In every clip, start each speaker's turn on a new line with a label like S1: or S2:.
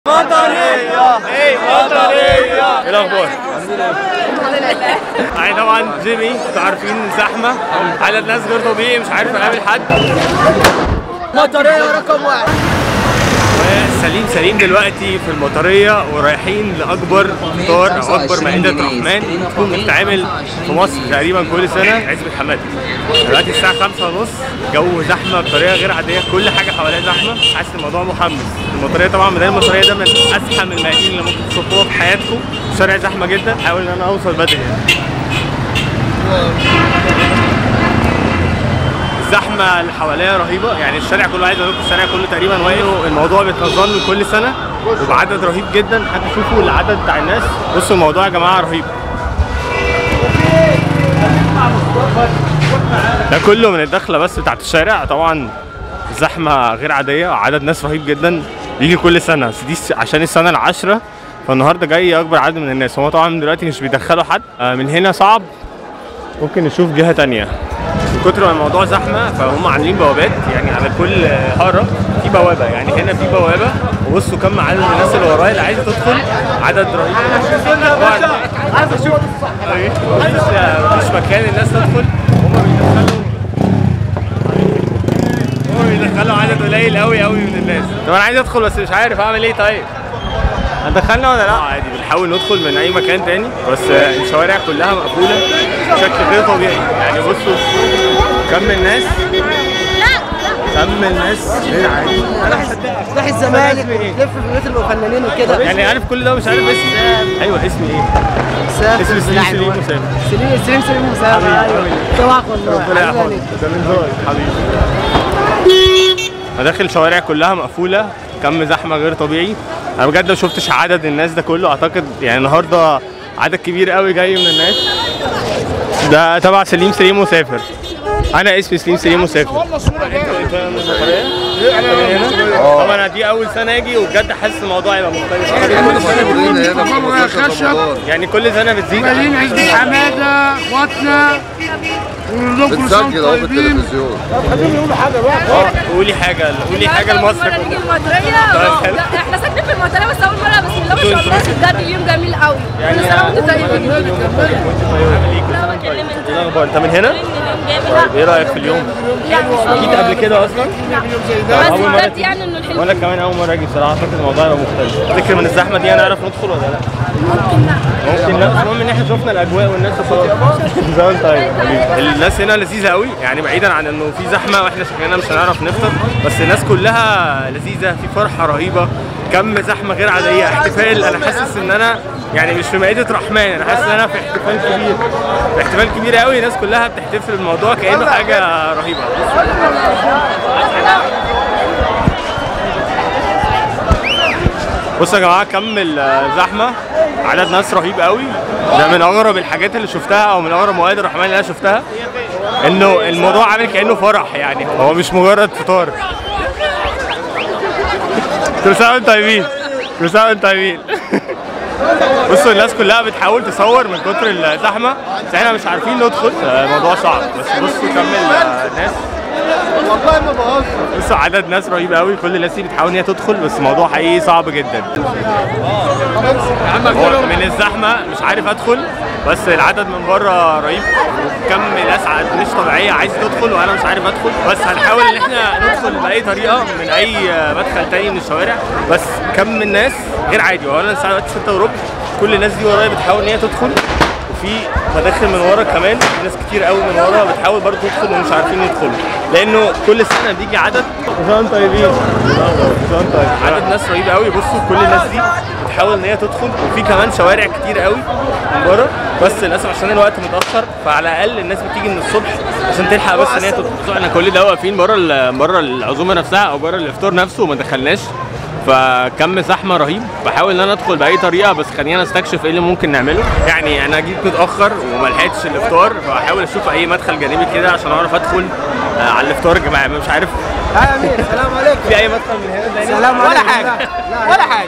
S1: مطرية ايه مطرية ايه الاخبار؟ يعني طبعا جيمي انتوا عارفين زحمة عدد ناس غير طبيعي مش عارف اقابل حد
S2: مطرية رقم واحد
S1: سليم سليم دلوقتي في المطرية ورايحين لأكبر فطار أو أكبر مائدة رحمن تكون بتتعمل في مصر تقريبا كل سنة عزبة حمادي دلوقتي الساعة خمسة ونص جو زحمة بطريقة غير عادية كل حاجة حواليها زحمة حاسس الموضوع محمس المطرية طبعا ميدان المطرية ده من أزحم الميادين اللي ممكن تشوفوها في حياتكم الشارع زحمة جدا حاول إن أنا أوصل بدري يعني. الزحمه اللي حواليها رهيبه يعني الشارع كله عايز اقول لكم الشارع كله تقريبا واقف الموضوع بيتنظم له كل سنه وبعدد رهيب جدا حتى شوفوا العدد بتاع الناس بصوا الموضوع يا جماعه رهيب ده كله من الدخله بس بتاعت الشارع طبعا زحمه غير عاديه عدد ناس رهيب جدا بيجي كل سنه بس دي س- عشان السنه العاشره فالنهارده جاي اكبر عدد من الناس هو طبعا دلوقتي مش بيدخلوا حد آه، من هنا صعب ممكن نشوف جهه تانية من كتر ما الموضوع زحمه فهم عاملين بوابات يعني على كل حاره في بوابه يعني هنا في بوابه وبصوا كم عدد الناس اللي ورايا اللي عايزه تدخل عدد رهيب طبعا عايز اشوف مفيش مفيش مكان الناس تدخل هم بيدخلوا هم بيدخلوا عدد قليل قوي قوي من الناس طب انا عايز ادخل بس مش عارف اعمل ايه طيب هتدخلنا ولا لا؟ عادي بنحاول ندخل من اي مكان تاني بس الشوارع كلها مقفوله بشكل غير طبيعي يعني بصوا كم الناس كم الناس غير عادي انا هصدقك
S2: راح الزمالك لف في بيوت الفنانين وكده
S1: يعني عارف كل ده مش عارف اسمي ايوه اسمي ايه؟
S2: سافر
S1: اسمي سليم سليم مسافر
S2: سليم سليم سليم مسافر
S1: حبيبي،
S2: ايوه
S1: حبيبي.
S2: طبعا والله
S1: ربنا
S2: حبيبي
S1: يحفظك
S2: عليك.
S1: ده من زمان حبيبي مداخل شوارع كلها مقفوله كم زحمه غير طبيعي انا بجد ما شفتش عدد الناس ده كله اعتقد يعني النهارده عدد كبير قوي جاي من الناس ده تبع سليم سليم مسافر انا اسمي سليم سليم مسافر انت من المطريه؟ من هنا؟ طبعا انا دي اول سنه اجي وبجد حاسس الموضوع هيبقى مختلف يعني كل سنه بتزيد
S3: مالين عزبة حمادة اخواتنا ونقول لكم كل سنة
S4: بتسجل
S3: وانتم
S4: اهو
S3: طيبين
S4: بالتلفزيون
S1: قولي حاجه قولي حاجه لمصر
S5: مرة نيجي
S1: كلها
S5: المطرية
S1: طيب، حلو.
S5: لا، احنا ساكنين في المطرية بس أول مرة بس الله ما شاء الله بجد اليوم جميل قوي كل سنة وأنتم طيبين
S1: ايه الاخبار انت من هنا؟ طيب ايه رايك في اليوم؟ اكيد قبل كده اصلا؟
S5: بس
S1: أول مرة
S5: بجد يعني إنه الحلو
S1: وانا كمان اول مره اجي بصراحه اعتقد الموضوع هيبقى مختلف تفتكر من الزحمه دي هنعرف ندخل ولا لا؟ ممكن لا بس المهم ان احنا شفنا الاجواء والناس وخلاص زمان طيب حبيبي. الناس هنا لذيذه قوي يعني بعيدا عن انه في زحمه واحنا شكلنا مش هنعرف نفطر بس الناس كلها لذيذه في فرحه رهيبه كم زحمه غير عاديه احتفال انا حاسس ان انا يعني مش في مائده رحمن انا حاسس ان انا في احتفال كبير في احتفال كبير قوي الناس كلها بتحتفل الموضوع كانه حاجه رهيبه بصوا يا جماعه كم الزحمه عدد ناس رهيب قوي ده من اغرب الحاجات اللي شفتها او من اغرب مواد الرحمن اللي انا شفتها انه الموضوع عامل كانه فرح يعني هو مش مجرد فطار كل سنه وانتم طيبين كل سنه وانتم طيبين بصوا الناس كلها بتحاول تصور من كتر الزحمه بس احنا مش عارفين ندخل الموضوع صعب بس بصوا كم الناس والله ما بهزر بصوا عدد ناس رهيب قوي كل الناس دي بتحاول ان هي تدخل بس الموضوع حقيقي صعب جدا هو من الزحمه مش عارف ادخل بس العدد من بره رهيب وكم ناس ع- مش طبيعيه عايز تدخل وانا مش عارف ادخل بس هنحاول ان احنا ندخل باي طريقه من اي مدخل تاني من الشوارع بس كم الناس غير عادي وانا الساعه دلوقتي 6 وربع كل الناس دي ورايا بتحاول ان هي تدخل وفي مداخل من ورا كمان في ناس كتير قوي من ورا بتحاول برضه تدخل ومش عارفين يدخلوا لانه كل سنه بيجي عدد كلهم طيبين كلهم طيب عدد ناس رهيب قوي بصوا كل الناس دي بتحاول ان هي تدخل وفي كمان شوارع كتير قوي من بره بس للاسف عشان الوقت متاخر فعلى الاقل الناس بتيجي من الصبح عشان تلحق بس ان هي تدخل بصوا احنا كل ده واقفين بره ال- بره العزومه نفسها او بره الافطار نفسه وما دخلناش فكم زحمه رهيب بحاول ان انا ادخل باي طريقه بس خلينا نستكشف ايه اللي ممكن نعمله يعني انا جيت متاخر وما لحقتش الافطار فهحاول اشوف اي مدخل جانبي كده عشان اعرف ادخل آه، على الافطار يا جماعه مش عارف
S2: يا امير سلام عليكم
S1: في اي مدخل من هنا تاني
S2: سلام ولا حاجه ولا حاجه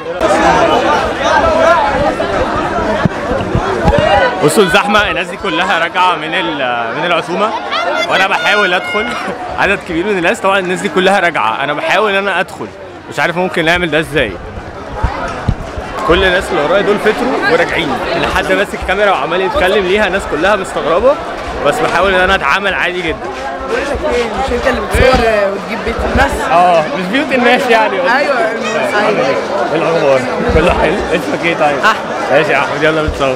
S1: بصوا الزحمه الناس دي كلها راجعه من ال- من العزومه وانا بحاول ادخل عدد كبير من الناس طبعا الناس دي كلها راجعه انا بحاول ان انا ادخل مش عارف ممكن نعمل ده ازاي كل الناس اللي ورايا دول فطروا وراجعين لحد ماسك الكاميرا وعمال يتكلم ليها الناس كلها مستغربه بس بحاول ان انا اتعامل عادي جدا
S2: مش انت اللي بتصور وتجيب بيت الناس
S1: اه مش بيوت الناس يعني
S2: ايوه ايوه
S1: ايه الاخبار؟ كله حلو؟ اسمك ايه طيب؟ احمد ماشي يا احمد يلا نتصور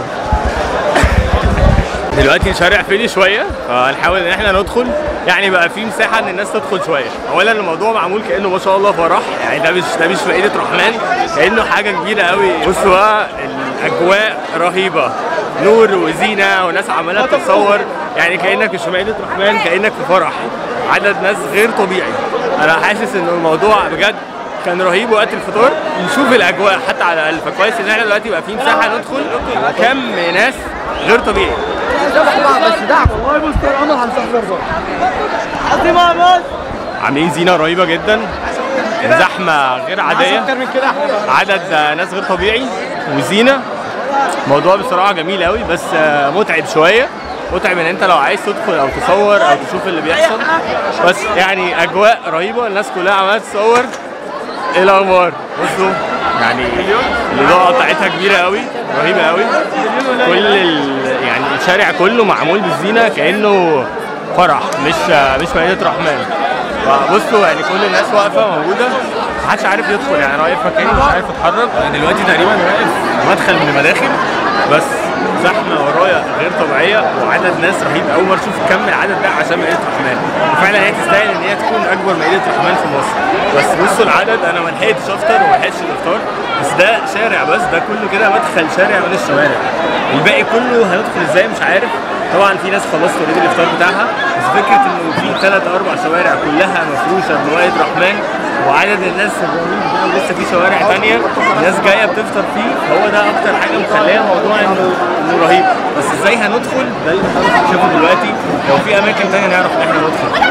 S1: دلوقتي الشارع فضي شويه فهنحاول ان احنا ندخل يعني بقى في مساحه ان الناس تدخل شويه اولا الموضوع معمول كانه ما شاء الله فرح يعني ده مش ده مش مائده رحمن كانه حاجه كبيره قوي بصوا بقى الاجواء رهيبه نور وزينه وناس عماله تتصور يعني كانك مش في مائده رحمن كانك في فرح عدد ناس غير طبيعي انا حاسس ان الموضوع بجد كان رهيب وقت الفطار نشوف الاجواء حتى على الاقل فكويس ان احنا دلوقتي بقى في مساحه ندخل كم ناس غير طبيعي
S2: بس دعم والله بص يا عمر هنسافر برضه عظيم يا بص
S1: عاملين زينه رهيبه جدا زحمه غير عاديه
S2: اكتر من كده احمد
S1: عدد ناس غير طبيعي وزينه موضوع بصراحه جميل قوي بس متعب شويه متعب ان انت لو عايز تدخل او تصور او تشوف اللي بيحصل بس يعني اجواء رهيبه الناس كلها عماله تصور ايه الاخبار بصوا يعني الاضاءه بتاعتها كبيره قوي رهيبه قوي كل ال... يعني الشارع كله معمول بالزينه كانه فرح مش مش مائده رحمن فبصوا يعني كل الناس واقفه موجوده محدش عارف يدخل يعني انا واقف مكاني مش عارف اتحرك انا دلوقتي تقريبا واقف مدخل من المداخل بس زحمه ورايا غير طبيعيه وعدد ناس رهيب اول مره اشوف كم العدد ده عشان مائده رحمن وفعلا هي تستاهل ان هي تكون اكبر مائده رحمن في مصر بس بصوا العدد انا ما لحقتش افطر وما لحقتش الافطار بس ده شارع بس ده كله كده مدخل شارع من الشوارع الباقي كله هندخل ازاي مش عارف طبعا في ناس خلصت اوريدي الافطار بتاعها بس فكره انه في ثلاث اربع شوارع كلها مفروشه بمائده رحمن وعدد الناس الرهيب ده ولسه في شوارع تانية الناس جايه بتفطر فيه هو ده اكتر حاجه مخليه الموضوع انه انه رهيب بس ازاي هندخل ده اللي هنشوفه دلوقتي لو في اماكن تانية نعرف ان احنا ندخل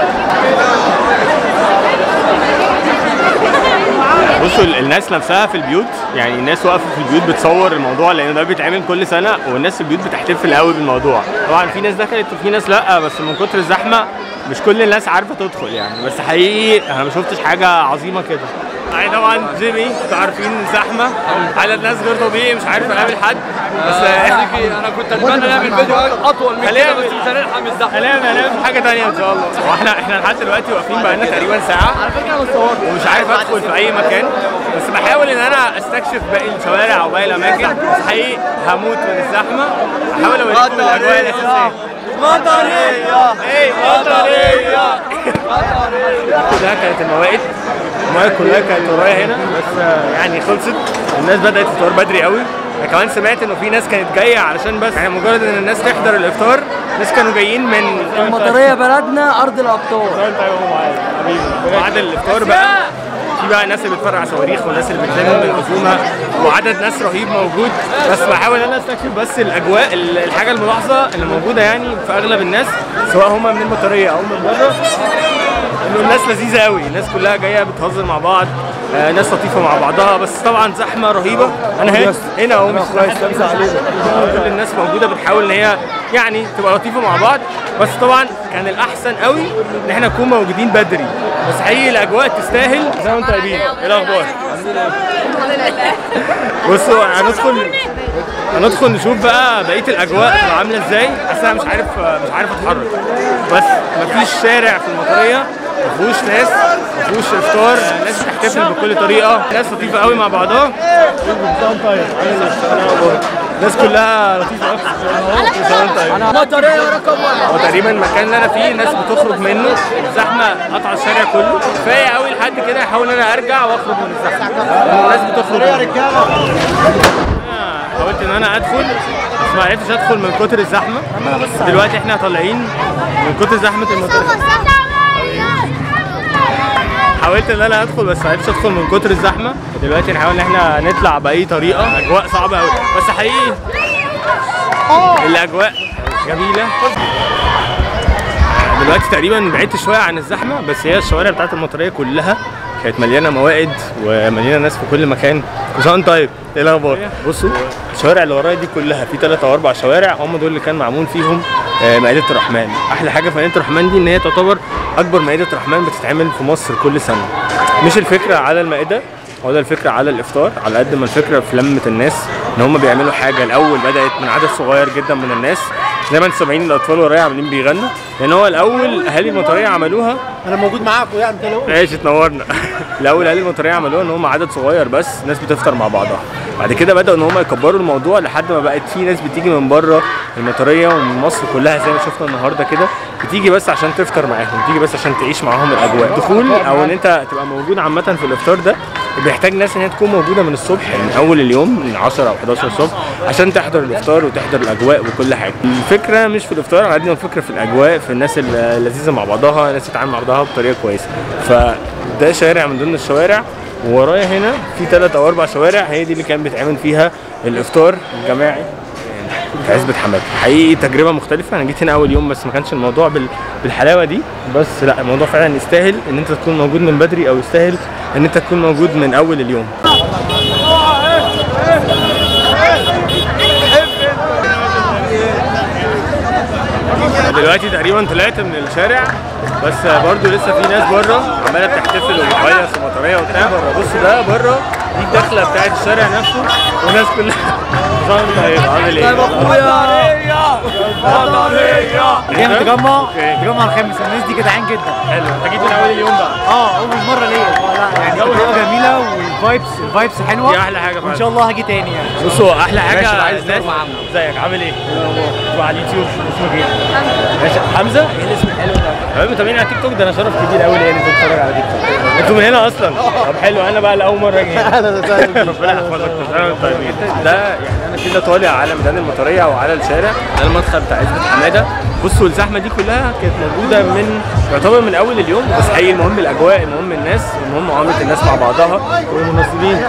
S1: بصوا ال- الناس نفسها في البيوت يعني الناس واقفه في البيوت بتصور الموضوع لان ده بيتعمل كل سنه والناس في البيوت بتحتفل قوي بالموضوع طبعا في ناس دخلت وفي ناس لا بس من كتر الزحمه مش كل الناس عارفه تدخل يعني بس حقيقي انا ما شفتش حاجه عظيمه كده يعني طبعا جيمي انتوا عارفين الزحمه عدد ناس غير طبيعي مش عارف اقابل حد بس احنا
S4: انا كنت اتمنى نعمل فيديو اطول من
S1: خلينا
S4: كده بس مش هنلحق من الزحمه
S1: هنعمل هنعمل حاجه تانية ان شاء الله واحنا احنا لحد دلوقتي واقفين بقالنا تقريبا ساعه
S2: على فكره انا صورت
S1: ومش عارف ادخل في اي مكان بس بحاول ان انا استكشف باقي الشوارع وباقي الاماكن بس حقيقي هموت من الزحمه احاول اوريكم الاجواء الاساسيه
S4: مطريه
S1: ايه مطريه كلها كانت الموائد الموائد كلها كانت ورايا هنا بس آه، يعني خلصت الناس بدات تفطر بدري قوي انا كمان سمعت انه في ناس كانت جايه علشان بس يعني مجرد ان الناس تحضر الافطار ناس كانوا جايين من
S2: المطريه بلدنا ارض الابطال
S1: انت يا معاذ حبيبي بعد الافطار بقى في بقى ناس اللي بتفرقع صواريخ وناس اللي بتلم من العزومه وعدد ناس رهيب موجود بس بحاول انا استكشف بس الاجواء ال- الحاجه الملاحظه اللي موجوده يعني في اغلب الناس سواء هم من المطريه او من بره انه الناس لذيذه قوي الناس كلها جايه بتهزر مع بعض آه ناس لطيفه مع بعضها بس طبعا زحمه رهيبه انا هنا هنا اهو مش كويس كل الناس موجوده بتحاول ان هي يعني تبقى لطيفه مع بعض بس طبعا كان الاحسن قوي ان احنا نكون موجودين بدري بس حقيقي الاجواء تستاهل زي ما انتم طيبين ايه الاخبار بصوا هندخل هندخل نشوف بقى بقيه الاجواء تبقى عامله ازاي بس انا مش عارف مش عارف اتحرك بس مفيش شارع في المطريه مفيهوش ناس مفيهوش افطار الناس بتحتفل بكل طريقه ناس لطيفه قوي مع بعضها الناس كلها لطيفه قوي
S2: مطريه رقم واحد
S1: هو تقريبا المكان اللي انا فيه الناس بتخرج منه الزحمه قطع الشارع كله كفايه قوي لحد كده احاول ان انا ارجع واخرج من الزحمه لأن الناس بتخرج يا رجاله حاولت ان انا ادخل بس ما عرفتش ادخل من كتر الزحمه دلوقتي احنا طالعين من كتر زحمه المطار حاولت ان انا ادخل بس ما عرفتش ادخل من كتر الزحمه دلوقتي نحاول ان احنا نطلع باي طريقه اجواء صعبه قوي بس حقيقي الاجواء جميله دلوقتي تقريبا بعدت شويه عن الزحمه بس هي الشوارع بتاعت المطريه كلها كانت مليانه موائد ومليانه ناس في كل مكان كل طيب ايه الاخبار بصوا الشوارع اللي ورايا دي كلها في ثلاث او اربع شوارع هم دول اللي كان معمول فيهم آه، مائده الرحمن احلى حاجه في مائده الرحمن دي ان هي تعتبر اكبر مائده رحمن بتتعمل في مصر كل سنه مش الفكره على المائده هو ده الفكره على الافطار على قد ما الفكره في لمه الناس ان هم بيعملوا حاجه الاول بدات من عدد صغير جدا من الناس زي ما انتم سامعين الاطفال ورايا عاملين بيغنوا لان هو الاول اهالي المطريه عملوها
S2: انا موجود معاكم يعني ما تقلقوش
S1: ماشي تنورنا الاول اهالي المطريه عملوها ان هم عدد صغير بس ناس بتفطر مع بعضها بعد كده بداوا ان هم يكبروا الموضوع لحد ما بقت في ناس بتيجي من بره المطريه ومن مصر كلها زي ما شفنا النهارده كده بتيجي بس عشان تفطر معاهم بتيجي بس عشان تعيش معاهم الاجواء دخول او ان انت تبقى موجود عامه في الافطار ده بيحتاج ناس ان هي تكون موجوده من الصبح من اول اليوم من 10 او 11 الصبح عشان تحضر الافطار وتحضر الاجواء وكل حاجه الفكره مش في الافطار على قد ما الفكره في الاجواء في الناس اللذيذه مع بعضها ناس تتعامل مع بعضها بطريقه كويسه فده شارع من ضمن الشوارع وورايا هنا في ثلاث او اربع شوارع هي دي اللي كان بيتعمل فيها الافطار الجماعي في عزبة حماد حقيقي تجربة مختلفة أنا جيت هنا أول يوم بس ما كانش الموضوع بال... بالحلاوة دي بس لا الموضوع فعلا يستاهل إن أنت تكون موجود من بدري أو يستاهل إن أنت تكون موجود من أول اليوم دلوقتي تقريبا طلعت من الشارع بس برضو لسه في ناس بره عماله بتحتفل وبتهيص ومطريه وبتاع بره بص ده بره دي الدخله بتاعت الشارع نفسه والناس كلها نظام طيب عامل ايه؟
S2: جاي من تجمع
S1: اوكي.
S2: تجمع الخامس الناس دي جدعان جدا
S1: حلو انت جيت من اول اليوم بقى
S2: اه اول مره ليا آه، لا يعني
S1: الجو
S2: تجربه
S1: هنا.
S2: جميله والفايبس الفايبس حلوه
S1: دي احلى حاجه
S2: وان
S1: فعلا
S2: شاء الله هاجي تاني يعني
S1: بصوا احلى حاجه
S2: باشا، عايز
S1: الناس
S2: تروح مع عمو.
S1: ازيك عامل ايه؟ تبع على اليوتيوب اسمك ايه؟ باشا حمزه ايه الاسم الحلو ده؟ حبايبي متابعين على تيك توك ده انا شرف كبير قوي ليا ان انت تتفرج على تيك توك انتوا من هنا اصلا طب حلو انا بقى لاول مره اجي هنا
S2: اهلا وسهلا
S1: ربنا يحفظك انا طيبين ده يعني انا كده طالع على ميدان المطريه او على الشارع ده المدخل بتاع عزبه حماده بصوا الزحمه دي كلها كانت موجوده من يعتبر من اول اليوم بس حقيقي المهم الاجواء المهم الناس المهم معامله الناس مع بعضها والممثلين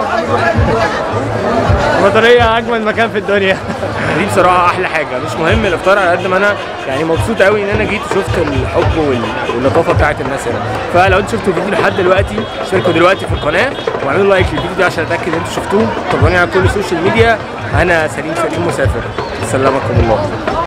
S1: المطريه اجمل مكان في الدنيا دي بصراحه احلى حاجه مش مهم الافطار على قد ما انا يعني مبسوط قوي ان انا جيت وشفت الحب وال- واللطافه بتاعت الناس هنا فلو انتوا شفتوا الفيديو لحد دلوقتي اشتركوا دلوقتي في القناه واعملوا لايك للفيديو ده عشان اتاكد ان انتوا شفتوه تابعوني على كل السوشيال ميديا انا سليم سليم مسافر سلمكم الله